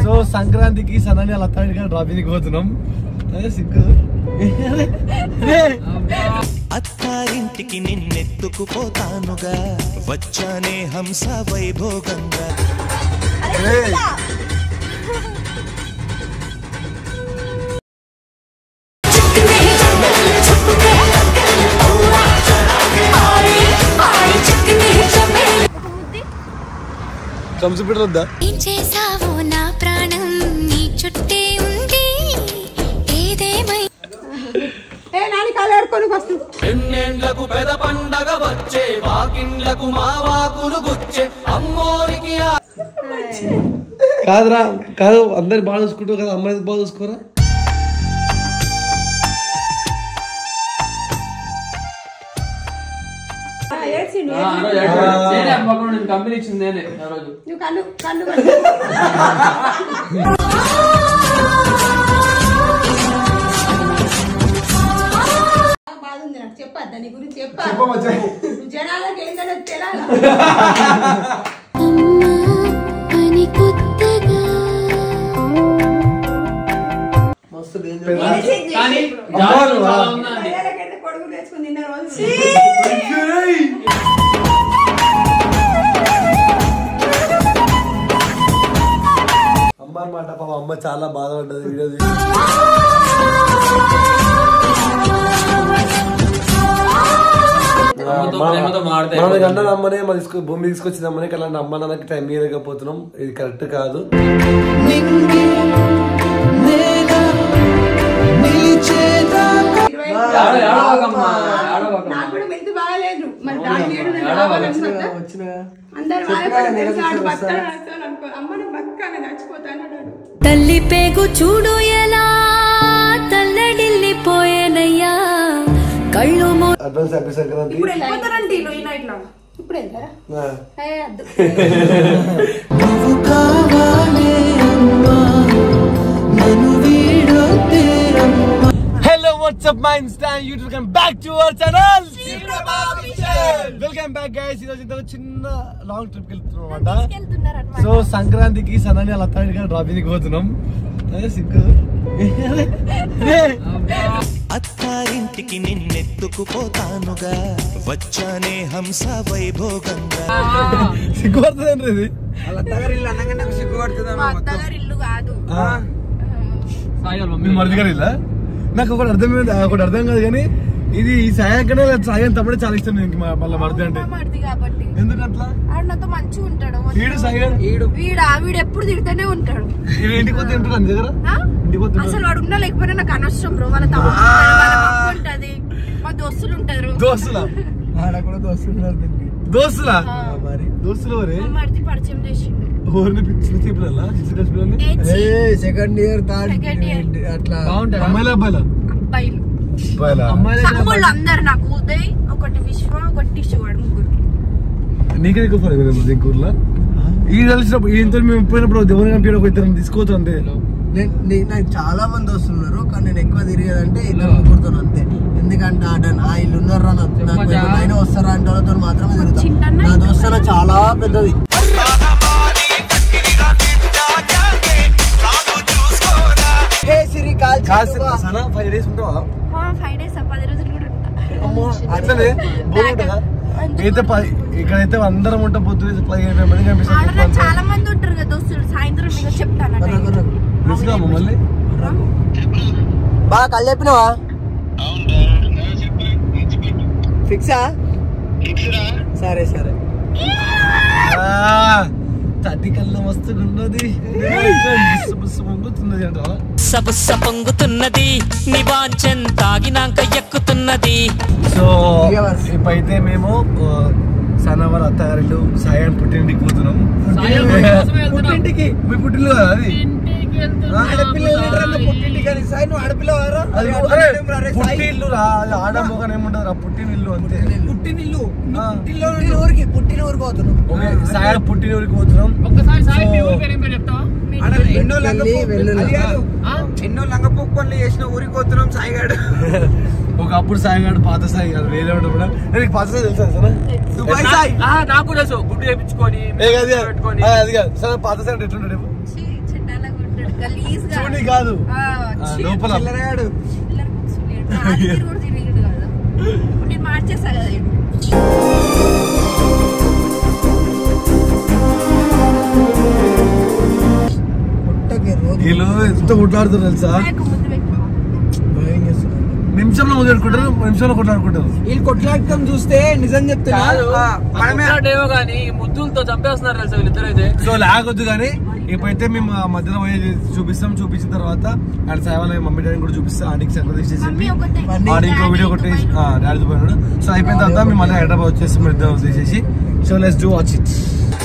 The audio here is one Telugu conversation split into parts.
సో సంక్రాంతికి సన్నని అలా తాడిగా డ్రాపింగ్ పోతున్నాం అదే సిగ్గు అత్తారింటికి నిన్నెత్తుకుపోతానుగా వచ్చానే హంస వైభోగంగా ఏయ్. కంప్యూటర్ వద్దా ఏం చేసావో నా ప్రాణం నీ చుట్టే ఉంది ఏదేమై ఏ నాని కాలు ఆడుకొని ఫస్ట్ ఎన్నెండ్లకు పెద పండగ వచ్చే వాకిండ్లకు మా వాకులు గుచ్చే అమ్మోరికి ఆ కాదురా కాదు అందరు బాగా చూసుకుంటావు కదా అమ్మాయి బాగా చూసుకోరా ఏడ్చిండు కంపెనీ ఇచ్చింది నేనే ఆ రోజు నువ్వు కళ్ళు కళ్ళు బాధ ఉంది నాకు చెప్పద్దా నీ గురించి చెప్పా నువ్వు జనాలకు ఏంటనే తెలాలా అమ్మా అని కొత్తగా కానీ జాగ్రత్త చాలా ఉందండి మర్యాదకైతే కొడుకు తెచ్చుకుని తిన్న రోజు అమ్మ అనమాట పాప అమ్మ చాలా బాధపడ్డది వీడియో అమ్మతో ప్రేమతో మాట్లాడితే మన గంట అమ్మనే మన తీసుకు భూమి తీసుకొచ్చింది అమ్మనే అలాంటి అమ్మ నాన్నకి టైం ఇవ్వలేకపోతున్నాం ఇది కరెక్ట్ కాదు ఇరవై ఏడవ- ఏడవకమ్మా, ఏడవకమ్మా. నాకు కూడా మెంతు బాగాలేదు మరి డాడీ ఏడు నేను రావాలనుకుంటా అందరు బాధపడి తెలుసు ఆడు బతకాలని అనుకోను అనుకో అమ్మని బతకాలని చచ్చిపోతాను అన్నాడు తల్లి పేగు చూడు ఎలా తల్లడిల్లిపోయేనయ్యా కళ్ళు మూ అడ్వాన్స్ హ్యాపీ సంక్రాంతి ఇప్పుడు వెళ్ళిపోతారండి ఇల్లు ఈ నైట్ లో ఇప్పుడు వెళ్తారా ఆ. ఏ, అద్దు. నువ్వు కావాలే అమ్మా నన్ను వీడొద్దే అమ్మా hello what's up my insta YouTube welcome back to our channel welcome back guys ఈరోజు ఇంత చిన్న లాంగ్ ట్రిప్ కి వెళ్తున్నాం అనమాట సో సంక్రాంతికి సన్నని అలా తాడిగా డ్రాపింగ్ పోతున్నాం అదే సిగ్గు అత్తారింటికి నిన్నెత్తుకుపోతానుగా వచ్చానే హంస వైభోగంగా సిగ్గు పడుతుంది ఇది మా అత్తగారి ఇల్లు కాదు సాయి వాళ్ళ మీ మమ్మీ మరిది గారు ఇలా నాకు ఒకటి అర్థమైంది ఒకటి అర్థం కాదు కానీ ఇది ఈ సాయకనే సాయం తప్పుడే చాలా ఇష్టం నేను మళ్ళీ మరిది అంటే మరిది కాబట్టి ఎందుకు అట్లా ఆడు నాతో మంచిగా ఉంటాడు వీడు సాయం వీడు వీడు ఎప్పుడు తిడుతూనే ఉంటాడు వీడు ఇంటికి పోతే ఉంటాడు అంత దగ్గర ఆ? ఇంటికి పోతే అసలు వాడు ఉన్నా లేకపోయినా నాకు అనవసరం బ్రో వాళ్ళ తమ్ముడు ఉంటాడు, వాళ్ళ అక్క ఉంటది మా దోస్తులు ఉంటారు దోస్తులా దోస్తులా ఆ. దోస్తులు ఎవరే మా మరిది పరిచయం చేసిండు ఎవరిని పిచ్చి పిల్లలా చిన్న క్లాస్ పిల్లల్ని ఏ ఛీ, second year third Second year. అట్లా బాగుంటారా అమ్మాయిలా అబ్బాయిలా అబ్బాయిలు అబ్బాయిలా అమ్మాయిల దగ్గర తమ్ముళ్ళు అందరు నాకు ఉదయ్ ఒకటి విశ్వ ఒకటి టిష్యూ ముగ్గురు నీకే దిక్కుపోయి దింకూరులో ఈ కలిసినప్పుడు ఈయనతో మేము పోయినప్పుడు దేవుని కంపెనీ ఒక ఇద్దరు తీసుకోవచ్చు అంతే నేను నే- నాకు చాలా మంది వస్తున్నారు కానీ నేను ఎక్కువ తిరిగేదంటే ఇద్దరు ముగ్గురుతో అంతే ఎందుకంటే ఆ డన్ ఆ ఇల్లు ఉన్నారా నాకు నాకు మజా. ఎవరైనా వస్తారా అంటే వాళ్ళతో మాత్రమే తిరుగుతా చిన్నన్న నా దోస్తాన చాలా పెద్దది ఏ Siri call Sana five days ఉంటావా ఫైవ్ డేస్ పది రోజులు కూడా ఉంటా అమ్మో అట్లనే బోర్ ఉంటుందా అయితే పది ఇక్కడైతే అందరం ఉంటాం పొద్దున్న పదిహేను మంది ఆడ నాకు కనిపిస్తాం చాలా మంది ఉంటారు కదా దోస్తులు సాయంత్రం మీకు చెప్తాను తెలుసుగా మళ్ళీ బాగా కళ్ళు చెప్పినవా ఫిక్సా సరే సరే తట్టి కళ్ళు మస్తు ఉన్నది పొంగుతున్నది అంట సబుస్స పొంగుతున్నది నివాంచన్ తాగినాక ఎక్కుతున్నది సో ఇప్పుడైతే మేము సనవర్ అత్తగారిల్లు సాయం పుట్టింటికి పోతున్నాం సాయి వాళ్ళ మమ్మీ కోసమే వెళ్తున్నాం. పుట్టింటికి మీ పుట్టిల్లు కదా అది ఇంటికి వెళ్తున్నాం. ఆడపిల్లలు పుట్టింటికి కానీ సాయి నువ్వు ఆడపిల్ల వారా అది అరే, పుట్టిల్లు రా అది ఆడమోగన్ ఏముంటది రా పుట్టినిల్లు అంతే పుట్టినిల్లు ఆ. పుట్టిన ఊరికి పుట్టిన ఊరికి పోతున్నాం ఓకే సాయ పుట్టిన ఊరికి పోతున్నాం ఒక్కసారి సాయి మీ సో- ఊరి పేరు ఏం పేరు చెప్తావా ఎన్నో లంగ ఆ? ఎన్నో లంగపోకు పనులు చేసిన ఊరికి పోతున్నాం సాయిగాడు ఒకప్పుడు సాయి గాడు పాత సాయి గాడు వేరే వాడు కూడా ఏ, నీకు పాత సాయి తెలుసా సరే దుబాయ్ సాయి ఆ, నాకు తెలుసు గుడ్డు చేపించుకొని ఏ కాదు పెట్టుకొని అది కాదు సరే పాత సాయి అంటే ఎట్లుంటాడు చెప్పు? చెడ్డాల కూడా గలీజ్ గా చూడండి కాదు ఆ, ఆ, ఛీ, లోపల చిల్లరగాడు చిల్లర బుక్స్ లేడు. రాజకీయ కూడా తిరిగిండు కదా ఇప్పుడు నేను మార్చేసా కదా ఈడు. పుట్టకి రోజు వీళ్ళు ఎంత కొట్లాడుతారు తెలుసా నాకు ముందు పెట్టు. భయం చేస్తున్నారు నిమిషంలో మొదలుకుంటారు నిమిషంలో కొట్లాడుకుంటారు వీళ్ళు కొట్లాడటం చూస్తే నిజం చెప్తున్నా ఆ, మనమే ఏమో కానీ ముద్దులతో చంపేస్తున్నారు తెలుసా వీళ్ళిద్దరు అయితే సో లాగొద్దు కానీ ఇప్పుడైతే మేము ఆ మధ్యలో పోయి చూపిస్తాం చూపించిన తర్వాత ఆడ సాయవాళ్ళ మమ్మీ డాడీ కూడా చూపిస్తాం ఆడికి సంగతి చెప్పి మమ్మీ ఒకటే. ఆడ ఇంకో వీడియో కొట్టి డాడీ పోయినాడు సో అయిపోయిన తర్వాత మేము మళ్ళీ హైదరాబాద్ వచ్చేసి మేము ఇద్దరం తీసేసి so let's do watch it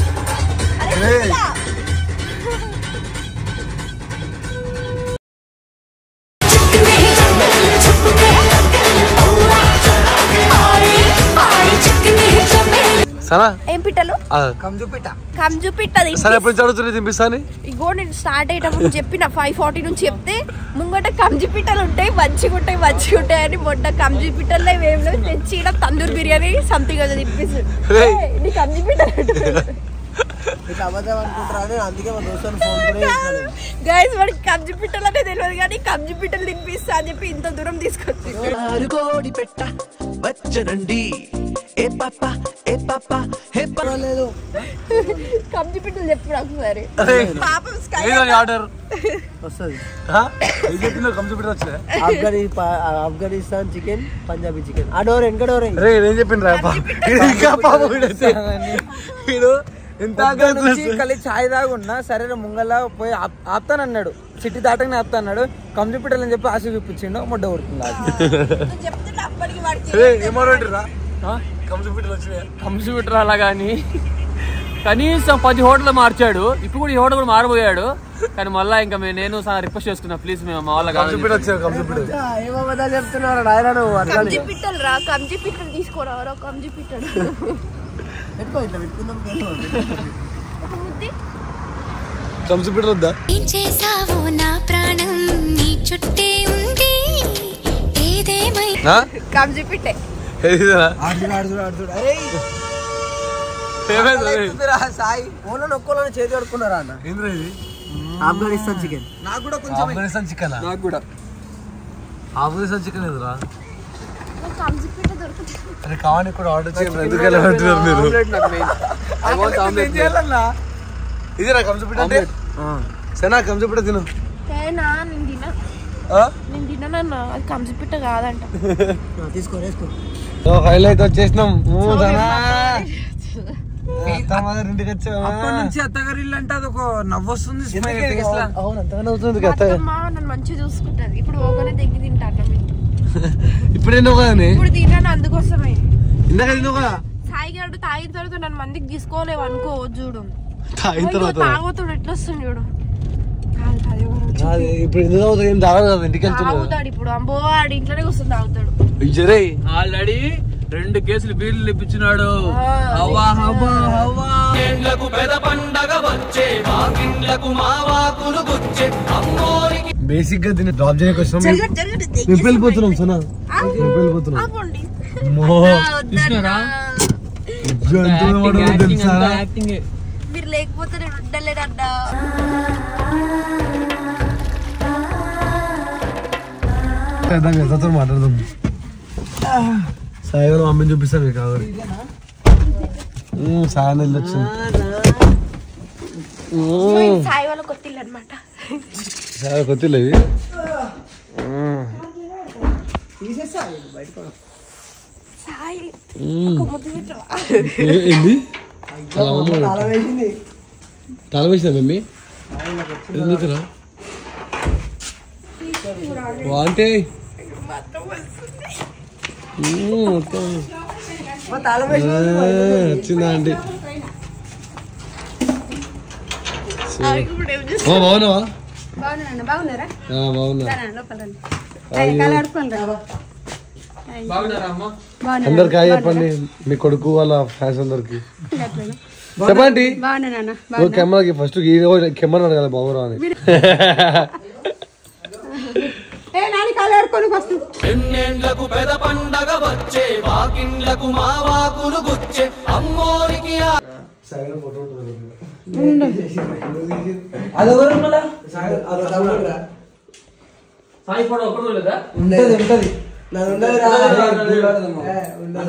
సరే ఏం పిట్టలు కంజుపిట కంజు పిట్ట సరే ఎప్పుడు చదువుతుంది తినిపిస్తాను ఇగో నేను స్టార్ట్ అయ్యేటప్పుడు చెప్పిన ఫైవ్ ఫార్టీ నుంచి చెప్తే ముంగట కంజి పిట్టలు ఉంటాయి మంచిగా ఉంటాయి మంచిగా ఉంటాయి అని మొట్ట కంజి పిట్టల్లో ఏం లేవు తెచ్చి ఈడ తందూరి బిర్యానీ సంథింగ్ అది తిప్పిస్తుంది రేయ్. నీ కంజి పిట్టలు ఇట్లా అబద్ధం అనుకుంటారా అని అందుకే మా దోస్తుని ఫోన్ కూడా చేశాను గైస్ వాడికి కంజి పిట్టలు అంటే తెలియదు కానీ కంజి పిట్టలు తినిపిస్తా అని చెప్పి ఇంత దూరం తీసుకొచ్చి కోడి పెట్ట వచ్చనండి ఏ పాప ఏ పాప హే లేదు కంజి పిట్టలు చెప్పు ఒకసారి పాపం స్కై ఆర్డర్ వస్తుంది కంప్యూటర్ వచ్చినా ఆఫ్ఘనీ పా- ఆఫ్ఘనిస్తాన్ చికెన్ పంజాబీ చికెన్ ఆ డోర్ వెనక డోర్ రే నేను చెప్పింది రా ఇంకా పాపం వీడైతే. వీడు ఎంత కలిసి ఛాయ్ దాగున్నా సరే ముంగల్లా పోయి ఆప్- ఆపుతానన్నాడు సిటీ దాటగానే ఆపుతాన్నాడు కంప్యూటర్ అని చెప్పి ఆశ చూపించిండు మొడ్డ కొడుతుంది చెప్తున్నా అప్పటికి వాడికి రే ఏమన్నాడు కంప్యూటర్ వచ్చినాయి కంప్యూటర్ అలా కానీ కనీసం పది హోటల్ మార్చాడు ఇప్పుడు కూడా ఈ హోటల్ కూడా మారబోయాడు కానీ మళ్ళీ ఇంకా మేము నేను రిక్వెస్ట్ చేసుకున్నా ప్లీజ్ మేము మా వాళ్ళ కంప్యూటర్ వచ్చారు కంప్యూటర్ ఏమో అబద్ధాలు చెప్తున్నారు నాయన నువ్వు అట్లా కంజి పిట్టలు రా కంజి పిట్టలు తీసుకోరా కంజి పిట్టలు పెట్టుకో ఇట్లా పెట్టుకుందాం ఒక ముద్ది కంప్యూటర్ వద్దా ఏం చేసావో నా ప్రాణం నీ చుట్టే ఉంది ఏదేమై కంజి పిట్టే ఏదిరా? ఆడుతుడు ఆడుతుడు ఆడుతుడు అరే ఏమైంది రే? సాయి ఓన్లో నొక్కోలని చేతి కడుక్కున్నారా అన్న ఏందిరా ఇది ఆఫ్ఘనిస్తాన్ చికెన్ నాకు కూడా కొంచెం ఆఫ్ఘనిస్తాన్ చికెన్ నాకు కూడా ఆఫ్ఘనిస్తాన్ చికెన్ ఎదురా కంజి పిట్ట దొరుకుతుంది అరే కావాలి కూడా ఆర్డర్ చేయండి ఎందుకు ఎలా పెడుతున్నారు మీరు ఆమ్లెట్ నాకు మెయిన్ ఐ వాంట్ ఆమ్లెట్ ఇది రా కంప్యూటర్ అంటే సరే కంప్యూటర్ తిను ఏనా నేను తిన ఆ? నేను తిననన్నా అది కంజి పిట్ట కాదంట తీసుకో వేసుకో సో ఫైనల్ అయితే వచ్చేసినాం ఊ, సనా. అత్త మాదిరి ఇంటికి వచ్చావా? అప్పటి నుంచి అత్తగారి ఇల్లు అంటే అది ఒక నవ్వు వస్తుంది ఎందుకు ఇది? face లా. అవును అంతగానే అవుతుంది కదా. అత్తమ్మ నన్ను మంచిగా చూసుకుంటది ఇప్పుడు ఓగనే దగ్గర తింటాను ఇప్పుడు ఎన్నో కదండి ఇప్పుడు తిన్నాను అందుకోసమే ఇందాక తిన్నావు కదా సాయి గారు తాగిన తర్వాత నన్ను మందికి తీసుకోలేవు అనుకో చూడు తాగిన అయ్యో, తర్వాత తాగుతాడు ఎట్లా వస్తుంది చూడు కాదు, కాదు, ఎవరు వచ్చి- అది ఇప్పుడు ఎందుకు అవుతుంది ఏం తాగదు కదా ఇంటికి వెళ్తున్నావు తాగుతాడు ఇప్పుడు అంబో ఆడి ఇంట్లోనే కూర్చొని తాగుతాడు ఇజ్జరే ఆల్రెడీ రెండు కేసులు బీర్లు ఇప్పించినాడు హవ్వా హవ్వా హవ్వా ఇండ్లకు పెద పండగ వచ్చే వాకిండ్లకు మావాకులు గుచ్చే అమ్మోరికి బేసిక్ గా దీన్ని డ్రాప్ చేయడానికి వచ్చినాం జరగదు, జరగదు, మేము వెళ్ళిపోతున్నాం సనా ఆ? మేము వెళ్ళిపోతున్నాం ఆపండి. అమ్మో, వద్దన్నా. ఇజ్జు ఎంత వాడో తెలుసా యాక్టింగ్ మీరు లేకపోతే నేను ఉండలేనన్న చేద్దాం ఎంతతో మాట్లాడదాం సాయి గారు మమ్మీని చూపిస్తాను మీకు కావాలి సాయం వెళ్ళొచ్చింది సాయి వాళ్ళ కొత్తిల్లు అనమాట సాయి కొత్తిలు ఇవి సాయి మ్మ్. ఒక ముద్దు పెట్టవా? ఏ- ఏంది అలా అమ్మ అలా వేసింది తల వేసిన మమ్మీ ఎందుకురా వాంటే మ్మ్, మొత్తం. మా తాళం ఆ, వచ్చిందా అండి ఇప్పుడు ఏం చేస్తావు? ఓ బాగున్నావా బాగున్నానండి బాగున్నారా ఆ, బాగున్నా రండి, లోపల రండి. అయ్యో. కాలు ఆడుకోండి రా. బాగున్నారా అమ్మ బాగున్నారా? అందరికి హాయ్ చెప్పండి మీ కొడుకు వాళ్ళ ఫ్యాన్స్ అందరికి చెప్పండి బాగున్నానన్న ఓ కెమెరాకి ఫస్ట్ కెమెరా అడగాలి బాగురా అని ఏ నాని కాలు ఆడుకొని ఫస్ట్ ఎన్నేండ్లకు పెద పండగ వచ్చే వాకిండ్లకు మావాకులు గుచ్చే అమ్మోరికి ఆ- సైడ్ ఫోటో ఉంటుంది అదెవరు మళ్ళా సాయి ఫోటో ఒకటి లేదా ఉంటది ఉంటది నాది ఉండదు రా. ఏ, ఉండదు.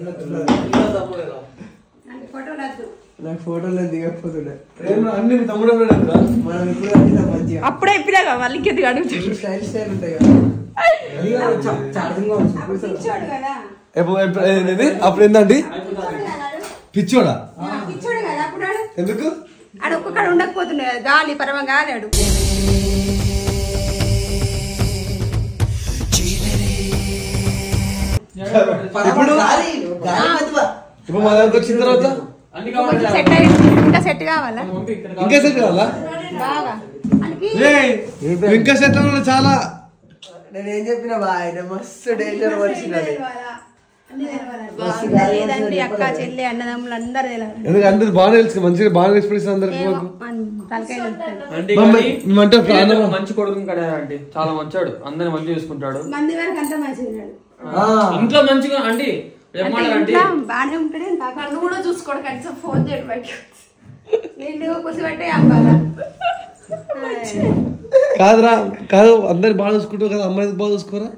నాకు ఫోటోలు దిగకపోతుండే ప్రేమ అన్ని మీ తమ్ముడు ఉన్నాడు మనం ఇప్పుడు కట్టినాం మంచిగా అప్పుడే ఇప్పినా మళ్ళీ ఇంకెందుకు అడుగుతాడు స్టైల్ స్టైల్ ఉంటాయి కదా ఛార్జింగ్ ఎప్పుడు ఎప్పుడు- ఏంది? అప్పుడు ఏందండి పిచ్చోడా పిచ్చోడు కదా అప్పుడు ఆడు. ఎందుకు ఆడు ఒక్కొక్కడ ఉండకపోతుండే కదా, గాలి పరమ గాలి ఆడు ఇప్పుడు గాలి గాలి పెద్దవా? ఇప్పుడు మా దగ్గరకు వచ్చిన తర్వాత అన్ని కొంచెం కావాలి సెట్ అయ్యి ఇంకా సెట్ కావాలా ఇంకా సెట్ కావాలా బాగా మనకి ఏయ్, ఇంకా సెట్ అవ్వాలి చాలా నేను ఏం చెప్పిన బా ఆయన మస్తు డేంజర్ వచ్చినది అన్న లేదండి అక్క చెల్లి అన్నదమ్ములు అందరు తెలియాలి ఎందుకు అందరు బాగా తెలుసు మంచిగా బాగా ఎక్స్ప్రెస్ అందరికి ఏమో మాకు మన తలకాయ నొప్పుతుంది. అంటే మమ్మ- కానీ మేమంటే ప్రాణం- వీళ్ళకి మంచి కొడుకు కదా అంటే చాలా మంచోడు అందరిని మంచిగా చూసుకుంటాడు మంది వరకు అంతా మంచిగా ఉన్నాడు ఇంట్లో మంచిగా అంటే అంటే ఏమంటారంటే ఇంట్లో బాగానే ఉంటాడు కన్ను కూడా చూసుకోడు కనీసం ఫోన్ చేయడం బయట నిండు కూర్చోబెట్టే అబ్బాలా కాదురా కాదు అందరు బాగా చూసుకుంటారు కదా అమ్మాయి బాగా చూసుకోరా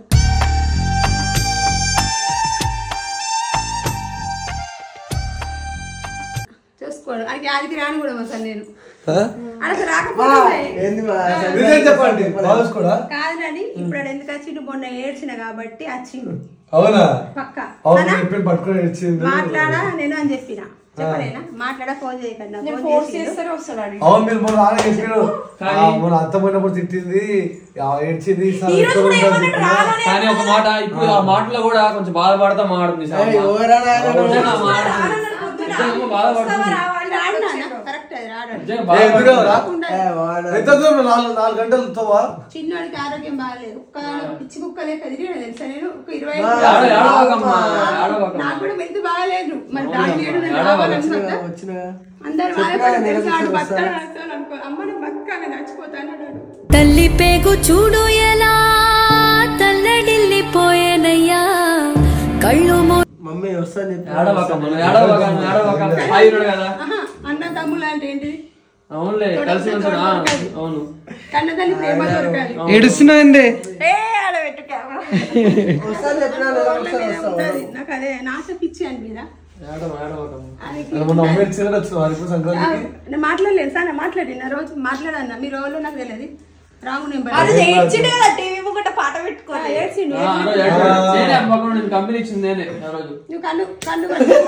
చూసుకోడు అది ఆదికి రాను కూడా అసలు నేను ఆ? అసలు రాకపోతే ఏంది బా నిజం చెప్పండి బాగా చూసుకోడా కాదు రాని ఇప్పుడు ఆడు ఎందుకు వచ్చిండు మొన్న ఏడ్చిన కాబట్టి వచ్చిండు అవునా పక్క అవును అనా? చెప్పి పట్టుకొని వచ్చింది మాట్లాడా నేను అని చెప్పిన చెప్పలేనా మాట్లాడా ఫోన్ చేయకండి ఫోన్ చేస్తారో వస్తాడు అవును మీరు మొన్న నాన్న చెప్పారు కానీ- మొన్న అత్త పోయినప్పుడు తిట్టింది ఆ, ఏడ్చింది ఈసారి ఈ రోజు ఎక్కడ కూడా ఉంటుంది ఏమన్నాడు చెప్పినా? రాగానే కానీ ఒక మాట ఇప్పుడు ఆ మాటలో కూడా కొంచెం బాధపడతా మాడుతుంది ఏయ్, ఎవరా నాయనా నువ్వు? నిజంగా మాట్లాడుతుంది. నిజంగా బాధపడుతుంది కరెక్ట్ అది రాడు నిజంగా ఏ, ఎందుకు బాధపడుతుంది. రాకుండా? ఏ, వాడు- ఎంత దూరం నాలుగు నాలుగు గంటలు తోవా చిన్నోడికి ఆరోగ్యం బాగాలేదు ఒక్క పిచ్చి కుక్క లేక తిరిగాడు తెలుసా నేను ఒక ఇరవై ఆ, ఏడవ- ఏడవకమ్మా, ఏడవకమ్మా. నాకు కూడా మెంతు బాగాలేదు మరి దాని ఏడు నేను ఏడవ- రావాలనుకుంటా. వచ్చినగా అందరు చెప్పినా బాధపడి నేను తెలుసా, ఆడు చూస్తాను. బతకాలి బతకాలి అనుకో అమ్మను బతకాలి చచ్చిపోతాను అన్నాడు తల్లి పేగు చూడు ఎలా తల్లడిల్లిపోయేనయ్యా కళ్ళు మూ మమ్మీ వస్తాను చెప్పి ఏడవకమ్మా, నువ్వు ఏడవకమ్మా, ఏడవకమ్మా. సాయి ఉన్నాడు కదా ఆహా, అన్న తమ్ముళ్ళు అంటే ఏంటి అవునులే కలిసి ఉంటాడు ఆ, అవును కన్న తల్లి ప్రేమ దొరకాలి ఏడుస్తున్నాయండి ఏ ఆడబెట్టు కెమెరా. వస్తాను చెప్పినా లేదా రోడ్ల ఒకసారి మీద వస్తావా? ఉంటది. నాకు అదే నాశ పిచ్చి అని మీద ఏడవ ఏడవకమ్మా అది మొన్న అమ్మాయి ఇచ్చిన వచ్చిన ఇప్పుడు ఆ, సంక్రాంతికి నేను మాట్లాడలేదు సార్ నేను మాట్లాడిన రోజు మాట్లాడన్నా మీ రోజులో నాకు తెలియదు రాంగ్ నెంబర్ టీవీ ముంగట పాట పెట్టుకో ఏడ్చిండు ఆ, ఆ రోజు ఏడవ- నేనే అమ్మకుండా నేను కంపెనీ ఇచ్చింది నేనే ఆ రోజు నువ్వు కన్ను కన్ను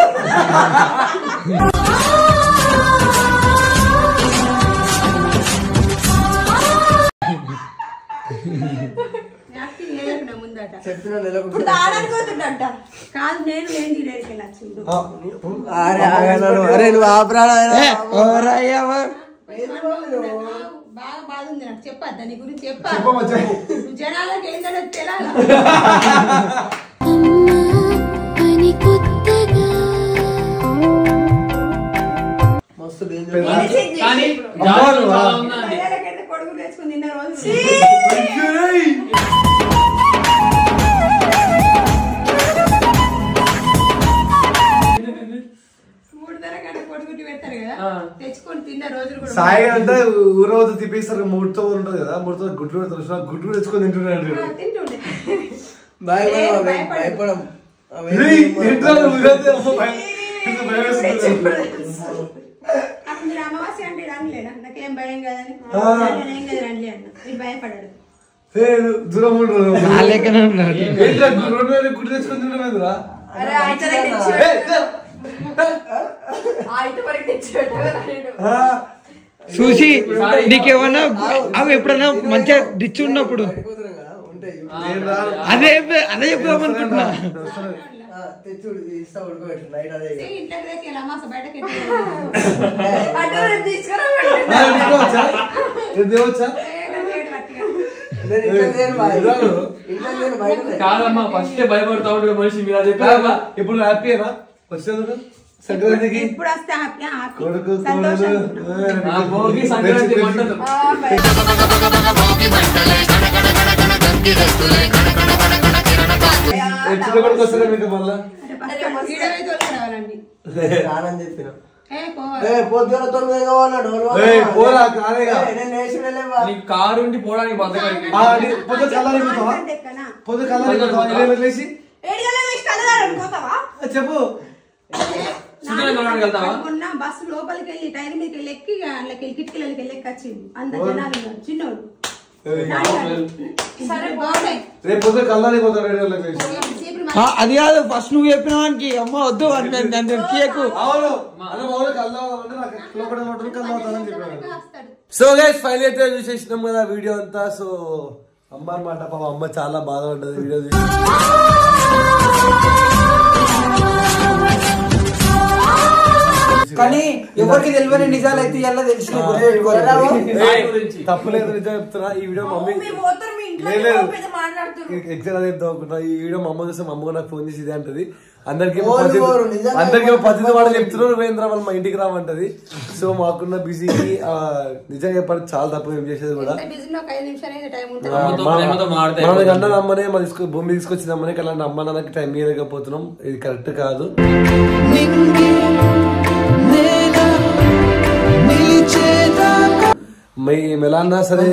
యాక్టింగ్ చేయకుండా ముందట చెప్పిన నెలకు ఇప్పుడు తాడనుకోతుండంట కాదు నేను లేని డేడికి వెళ్ళొచ్చిండు అరే ఆగన్నాను. అరే నువ్వు ఆపరా నాయనా. బాగా బాధ ఉంది నాకు చెప్పద్దా నీ గురించి చెప్పా చెప్పమ్మా చెప్పు నువ్వు జనాలకు ఏంటంటే తెలాలి అమ్మా అని కొత్తగా మస్తు డేంజర్ కానీ అమ్మా జాతకం నువ్వా? చాలా ఉందండి మర్యాదకైతే కొడుకు తెచ్చుకుని తిన్న రోజు మూడు ధర కంటే కొడుకుటి పెడతారు కదా ఆ. తెచ్చుకొని తిన్న రోజులు కూడా సాయి అంటే ఊరోజు తిప్పేస్తారు మూడుతో ఉంటుంది కదా మూడుతో గుడ్లు పెడతారు చూసినా? గుడ్లు తెచ్చుకొని తింటున్నాడు ఆ, తింటుండే భయపడం ఏ, అవి, భయపడు. భయపడం అవి ఏయ్, ఏంట్రా నువ్వు ఇదైతే అమ్మో భయం. ఇంత భయం వేస్తుంది. అప్పుడు మీరు అమావాస్య అంటే రానిలేనా నాకేం భయం కదని ఆ. నేనేం కదా రండి అన్న మీరు భయపడాడు ఏయ్, నువ్వు దూరం ఉండు నా లెక్కనే ఉన్నాడు ఏంట్రా రోడ్డు మీద గుడ్లు తెచ్చుకొని తింటున్నావురా? అరే ఆయన తెచ్చి ఏయ్, దా. ఆయన వరకు తెచ్చి పెట్టాడు ఆ, చూసి నీకేమన్నా అవి ఎప్పుడన్నా మంచిగా రిచ్ ఉన్నప్పుడు పడిపోతున్నాం కదా ఉంటాయి నేను రాను. అదే అదే చెప్దాం అనుకుంటున్నా ఆ, తెచ్చి ఉడి- ఇస్తా ఉడకబెట్టు నైట్ అదే ఇక. ఇంట్లోకి తెచ్చి అమాస బయటకి అంటే నేను తీసుకురా ఆ, నీకు వచ్చా? ఇది దేవచ్చా? నేను ఇంట్లో లేను బాయ్. రాను. ఇంట్లో లేను బయటనే. కాదమ్మా ఫస్ట్ భయపడతా ఉంటాడు మనిషి మీరు అది కాదమ్మా, చెప్పారా ఇప్పుడు హ్యాపీయేనా వచ్చినందుకు సంక్రాంతికి ఇప్పుడు వస్తే హ్యాపీ హ్యాపీ కొడుకు సంతోషం కోడలు నా భోగి సంక్రాంతి మంటలు ఎచ్చిన కొడుకు వస్తారా మీకు మళ్ళా వీడియో అయితే రావాలండి రానని చెప్పిన ఏ పొద్దున తొమ్మిది కావాలన్నాడు ఏయ్, పోరా, కాదేగా. నేను లేచి వెళ్ళేవా నీకు కారు ఉండి పోవడానికి బతకాలి ఆ, నీ- పొద్దు కళ్ళానికి పోతావా పొద్దు కళ్ళానికి పోతావా ఏడు లేచి చెప్పు సుజన కొనడానికి వెళ్తావా మొన్న బస్సు లోపలికి వెళ్ళి టైర్ మీదకి వెళ్ళి ఎక్కి అందులోకి వెళ్ళి కిటికీలకి వెళ్ళి ఎక్కొచ్చింది అంత జనాలు ఉన్నారు చిన్నోడు సరే బాగున్నాయి రేపు పొద్దు కళ్ళానికి పోతాడు ఏడు గంటలకు లేచి ఆ, అది కాదు ఫస్ట్ నువ్వు చెప్పిన వానికి అమ్మ వద్దు అని నేను- నేను కేకు అవును అన్న మామూలు కళ్ళు అంటే నాకు లోపల ఉంటుంది కళ్ళు అవుతానని చెప్పాను సో గైస్ ఫైనల్ అయితే చూసేసినాం కదా వీడియో అంతా సో అమ్మ అనమాట పాపం అమ్మ చాలా బాధపడ్డది వీడియో చూసి కానీ ఎవరికి తెలియని నిజాలు అయితే ఇలా తెలిసి ఏయ్, తప్పులేదు నిజం చెప్తున్నా ఈ వీడియో మమ్మీ మీరు పోతారు మీ ఇంట్లో లేదు, లేదు. పెద్ద మాట్లాడుతున్నారు ఎగ్జామ్ అదే చెప్తాం అనుకుంటా ఈ వీడియో మా అమ్మ చూస్తే మా అమ్మ కూడా నాకు ఫోన్ చేసి ఇదే అంటది అందరికి ఓరు, ఓరు, నిజంగా అందరికి పద్ధతి వాడు చెప్తున్నారు వేంద్ర వాళ్ళు మా ఇంటికి రామంటది సో మాకున్న బిజీకి నిజంగా చెప్పాలి చాలా తప్పు ఏం చేసేది కూడా బిజీలో ఒక ఐదు నిమిషాలు అయితే టైం ఉంటుంది అమ్మతో ప్రేమతో మాట్లాడితే మనకి అన్న అమ్మనే మన తీసుకు భూమి తీసుకొచ్చిన అమ్మనే అలాంటి అమ్మ నాన్నకి టైం ఇవ్వలేకపోతున్నాం ఇది కరెక్ట్ కాదు మేము ఎలా అన్నా సరే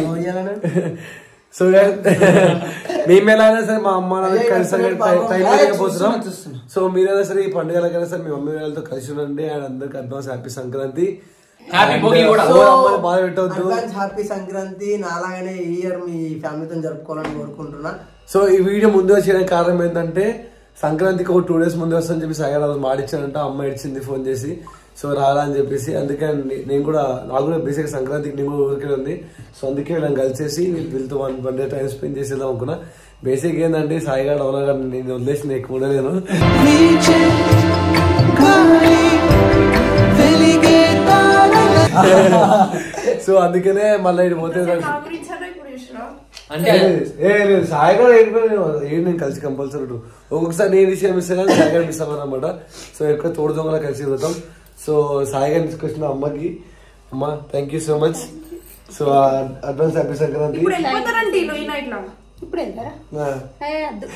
సో మేము ఎలా అయినా సరే మా అమ్మ నాన్నకి కలిసి టైం లేకపోతున్నాం సో మీరైనా సరే ఈ పండుగలకైనా సరే మీ మమ్మీ వాళ్ళతో కలిసి ఉండండి అండ్ అందరికి advance happy Sankranti Happy Bhogi కూడా. ఓ అమ్మని బాధ పెట్టవద్దు అడ్వాన్స్ హ్యాపీ సంక్రాంతి నాలాగానే ఈ ఇయర్ మీ ఫ్యామిలీతో జరుపుకోవాలని కోరుకుంటున్నా సో ఈ వీడియో ముందుగా చేయడానికి కారణం ఏంటంటే సంక్రాంతికి ఒక టూ డేస్ ముందు వస్తుందని చెప్పి సాయి రోజు మాడిచ్చానంట అమ్మ ఇచ్చింది ఫోన్ చేసి సో రారా అని చెప్పేసి అందుకే నే- నేను కూడా నాకు కూడా బేసిక్ సంక్రాంతికి నేను కూడా ఊరికే ఉంది సో అందుకే వీళ్ళని కలిసేసి వీళ్ళతో one one day time spend చేసేద్దాం అనుకున్నా బేసిక్ ఏంటంటే సాయి గారు అవునా గారు నేను వదిలేసి నేను ఎక్కువ ఉండలేను సో అందుకనే మళ్ళీ ఇటు పోతే నాకు- గురించారా ఇప్పుడు చూసినా అంటే ఏ లేదు సాయి గారు ఏంటి నేను ఏంటి నేను కలిసి కంపల్సరీ ఒక్కొక్కసారి నేను విషయం మిస్ అయినా సాయి గారు మిస్ అవ్వను అనమాట సో ఎక్కువ తోడు దొంగలా కలిసి తిరుగుతాం సో సాయి గారిని తీసుకొచ్చిన అమ్మకి అమ్మ thank you so much so advance happy Sankranti ఇప్పుడు వెళ్ళిపోతారండి ఈ నైట్ లో ఇప్పుడు వెళ్తారా ఆ. ఏ, వద్దు.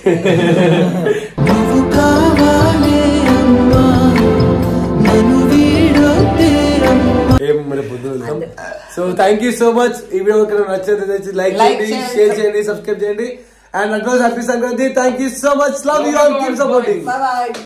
ఏం మరి పొద్దున వెళ్తాం so thank you so much ఈ వీడియో నచ్చితే లైక్ చేయండి షేర్ చేయండి సబ్స్క్రైబ్ చేయండి and advance happy Sankranti thank you so much love you all keep supporting bye bye